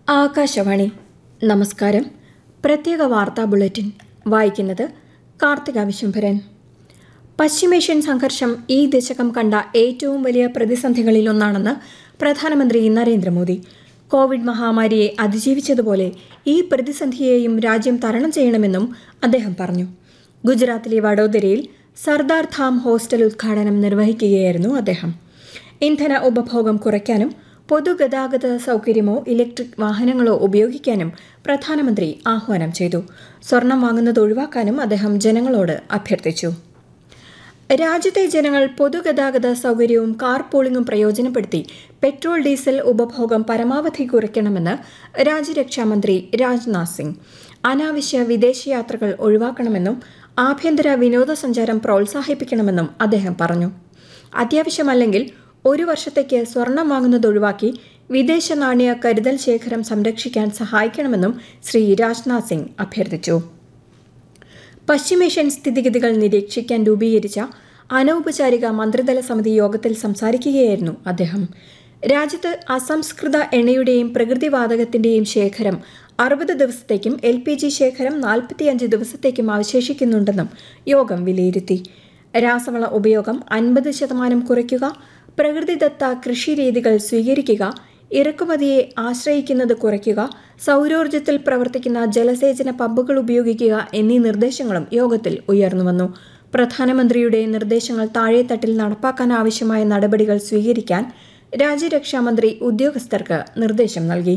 ആകാശവാണി നമസ്കാരം പ്രത്യേക വാർത്താ ബുള്ളറ്റിൻ വായിക്കുന്നത് കാർത്തിക വിശംഭരൻ പശ്ചിമേഷ്യൻ സംഘർഷം ഈ ദശകം കണ്ട ഏറ്റവും വലിയ പ്രതിസന്ധികളിലൊന്നാണെന്ന് പ്രധാനമന്ത്രി നരേന്ദ്രമോദി കോവിഡ് മഹാമാരിയെ അതിജീവിച്ചതുപോലെ ഈ പ്രതിസന്ധിയെയും രാജ്യം തരണം ചെയ്യണമെന്നും അദ്ദേഹം പറഞ്ഞു ഗുജറാത്തിലെ വഡോദരയിൽ സർദാർ ധാം ഹോസ്റ്റൽ ഉദ്ഘാടനം നിർവഹിക്കുകയായിരുന്നു അദ്ദേഹം ഇന്ധന ഉപഭോഗം കുറയ്ക്കാനും പൊതുഗതാഗത സൗകര്യമോ ഇലക്ട്രിക് വാഹനങ്ങളോ ഉപയോഗിക്കാനും പ്രധാനമന്ത്രി ആഹ്വാനം ചെയ്തു സ്വർണം വാങ്ങുന്നത് ഒഴിവാക്കാനും അദ്ദേഹം ജനങ്ങളോട് അഭ്യർത്ഥിച്ചു രാജ്യത്തെ ജനങ്ങൾ പൊതുഗതാഗത സൗകര്യവും കാർ പൂളിംഗും പ്രയോജനപ്പെടുത്തി പെട്രോൾ ഡീസൽ ഉപഭോഗം പരമാവധി കുറയ്ക്കണമെന്ന് രാജ്യരക്ഷാമന്ത്രി രാജ്നാഥ് സിംഗ് അനാവശ്യ വിദേശയാത്രകൾ ഒഴിവാക്കണമെന്നും ആഭ്യന്തര വിനോദസഞ്ചാരം പ്രോത്സാഹിപ്പിക്കണമെന്നും അദ്ദേഹം പറഞ്ഞു അത്യാവശ്യമല്ലെങ്കിൽ ഒരു വർഷത്തേക്ക് സ്വർണം വാങ്ങുന്നത് ഒഴിവാക്കി വിദേശ നാണ്യ കരുതൽ ശേഖരം സംരക്ഷിക്കാൻ സഹായിക്കണമെന്നും ശ്രീ രാജ്നാഥ് സിംഗ് അഭ്യർത്ഥിച്ചു പശ്ചിമേഷ്യൻ സ്ഥിതിഗതികൾ നിരീക്ഷിക്കാൻ രൂപീകരിച്ച അനൗപചാരിക മന്ത്രിതല സമിതി യോഗത്തിൽ സംസാരിക്കുകയായിരുന്നു അദ്ദേഹം രാജ്യത്ത് അസംസ്കൃത എണ്ണയുടെയും പ്രകൃതിവാതകത്തിന്റെയും ശേഖരം അറുപത് ദിവസത്തേക്കും എൽ പി ജി ശേഖരം നാൽപ്പത്തിയഞ്ച് ദിവസത്തേക്കും അവശേഷിക്കുന്നുണ്ടെന്നും യോഗം വിലയിരുത്തി രാസവള ഉപയോഗം അൻപത് ശതമാനം കുറയ്ക്കുക പ്രകൃതിദത്ത കൃഷിരീതികൾ സ്വീകരിക്കുക ഇറക്കുമതിയെ ആശ്രയിക്കുന്നത് കുറയ്ക്കുക സൗരോർജ്ജത്തിൽ പ്രവർത്തിക്കുന്ന ജലസേചന പമ്പുകൾ ഉപയോഗിക്കുക എന്നീ നിർദ്ദേശങ്ങളും യോഗത്തിൽ ഉയർന്നുവന്നു പ്രധാനമന്ത്രിയുടെ നിർദ്ദേശങ്ങൾ താഴെത്തട്ടിൽ നടപ്പാക്കാൻ ആവശ്യമായ നടപടികൾ സ്വീകരിക്കാൻ രാജ്യരക്ഷാമന്ത്രി ഉദ്യോഗസ്ഥർക്ക് നിർദ്ദേശം നൽകി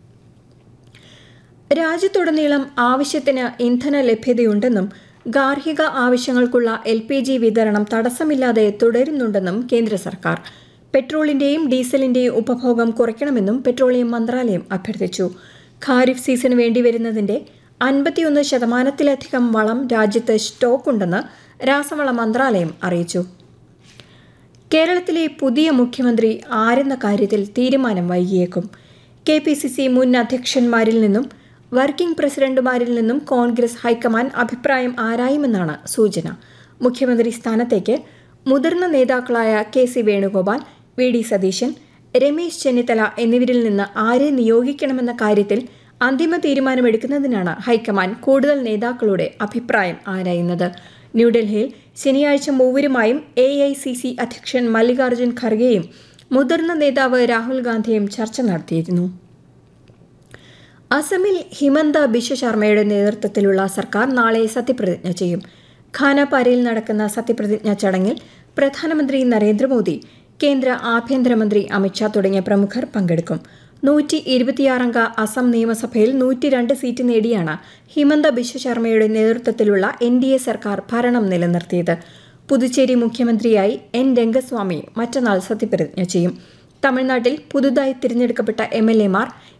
രാജ്യത്തുടനീളം ആവശ്യത്തിന് ഇന്ധന ലഭ്യതയുണ്ടെന്നും ഗാർഹിക ആവശ്യങ്ങൾക്കുള്ള എൽ പി ജി വിതരണം തടസ്സമില്ലാതെ തുടരുന്നുണ്ടെന്നും കേന്ദ്ര സർക്കാർ പെട്രോളിന്റെയും ഡീസലിന്റെയും ഉപഭോഗം കുറയ്ക്കണമെന്നും പെട്രോളിയം മന്ത്രാലയം അഭ്യർത്ഥിച്ചു ഖാരിഫ് സീസണ് വേണ്ടി വരുന്നതിന്റെ അൻപത്തിയൊന്ന് ശതമാനത്തിലധികം വളം രാജ്യത്ത് സ്റ്റോക്കുണ്ടെന്ന് രാസവള മന്ത്രാലയം അറിയിച്ചു കേരളത്തിലെ പുതിയ മുഖ്യമന്ത്രി ആരെന്ന കാര്യത്തിൽ തീരുമാനം വൈകിയേക്കും കെ പി സി സി മുൻ അധ്യക്ഷന്മാരിൽ നിന്നും വർക്കിംഗ് പ്രസിഡന്റുമാരിൽ നിന്നും കോൺഗ്രസ് ഹൈക്കമാൻഡ് അഭിപ്രായം ആരായുമെന്നാണ് സൂചന മുഖ്യമന്ത്രി സ്ഥാനത്തേക്ക് മുതിർന്ന നേതാക്കളായ K C Venugopal V D Satheesan Ramesh Chennithala എന്നിവരിൽ നിന്ന് ആരെ നിയോഗിക്കണമെന്ന കാര്യത്തിൽ അന്തിമ തീരുമാനമെടുക്കുന്നതിനാണ് ഹൈക്കമാൻഡ് കൂടുതൽ നേതാക്കളുടെ അഭിപ്രായം ആരായുന്നത് ന്യൂഡൽഹിയിൽ ശനിയാഴ്ച മൂവരുമായും എ ഐ സി സി അധ്യക്ഷൻ മല്ലികാർജ്ജുൻ ഖർഗെയും മുതിർന്ന നേതാവ് രാഹുൽ ഗാന്ധിയും ചർച്ച നടത്തിയിരുന്നു അസമിൽ ഹിമന്ത ബിശ്വ ശർമ്മയുടെ നേതൃത്വത്തിലുള്ള സർക്കാർ നാളെ സത്യപ്രതിജ്ഞ ചെയ്യും ഖാനാപാരയിൽ നടക്കുന്ന സത്യപ്രതിജ്ഞാ ചടങ്ങിൽ പ്രധാനമന്ത്രി നരേന്ദ്രമോദി കേന്ദ്ര ആഭ്യന്തരമന്ത്രി അമിത്ഷാ തുടങ്ങിയ പ്രമുഖർ പങ്കെടുക്കും നൂറ്റി ഇരുപത്തിയാറംഗ അസം നിയമസഭയിൽ നൂറ്റി രണ്ട് സീറ്റ് നേടിയാണ് ഹിമന്ത ബിശ്വ ശർമ്മയുടെ നേതൃത്വത്തിലുള്ള എൻ ഡി എ സർക്കാർ ഭരണം നിലനിർത്തിയത് പുതുച്ചേരി മുഖ്യമന്ത്രിയായി എൻ രംഗസ്വാമി മറ്റന്നാൾ സത്യപ്രതിജ്ഞ ചെയ്യും തമിഴ്നാട്ടിൽ പുതുതായി തിരഞ്ഞെടുക്കപ്പെട്ട എം എൽ എമാർ